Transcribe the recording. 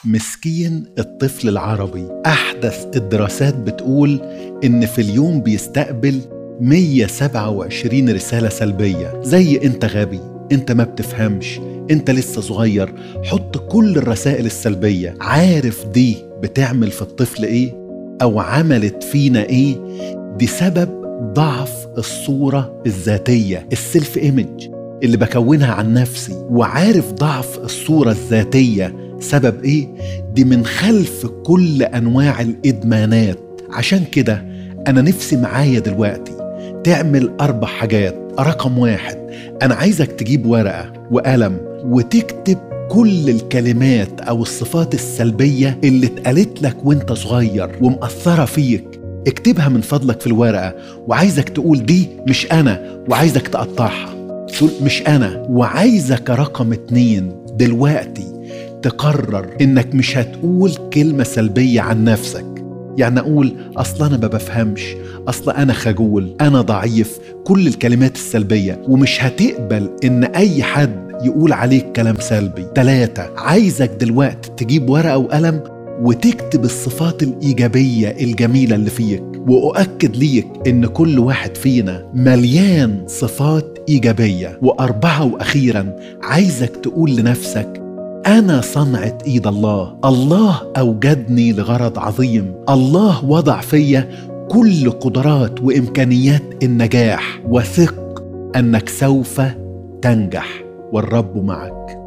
مسكين الطفل العربي أحدث الدراسات بتقول إن في اليوم بيستقبل 127 رسالة سلبية زي أنت غبي أنت ما بتفهمش أنت لسه صغير حط كل الرسائل السلبية عارف دي بتعمل في الطفل إيه أو عملت فينا إيه دي سبب ضعف الصورة الذاتية السيلف ايمج اللي بكونها عن نفسي وعارف ضعف الصورة الذاتية سبب ايه دي من خلف كل انواع الادمانات عشان كده انا نفسي معايا دلوقتي تعمل اربع حاجات رقم واحد انا عايزك تجيب ورقه وقلم وتكتب كل الكلمات او الصفات السلبيه اللي اتقالت لك وانت صغير ومأثره فيك اكتبها من فضلك في الورقه وعايزك تقول دي مش انا وعايزك تقطعها تقول مش انا وعايزك رقم اتنين دلوقتي تقرر انك مش هتقول كلمه سلبيه عن نفسك يعني اقول اصل انا ما بفهمش اصل انا خجول انا ضعيف كل الكلمات السلبيه ومش هتقبل ان اي حد يقول عليك كلام سلبي ثلاثة عايزك دلوقتي تجيب ورقة وقلم وتكتب الصفات الإيجابية الجميلة اللي فيك وأؤكد ليك إن كل واحد فينا مليان صفات إيجابية وأربعة وأخيرا عايزك تقول لنفسك أنا صنعة إيد الله الله أوجدني لغرض عظيم الله وضع فيا كل قدرات وإمكانيات النجاح وثق أنك سوف تنجح والرب معك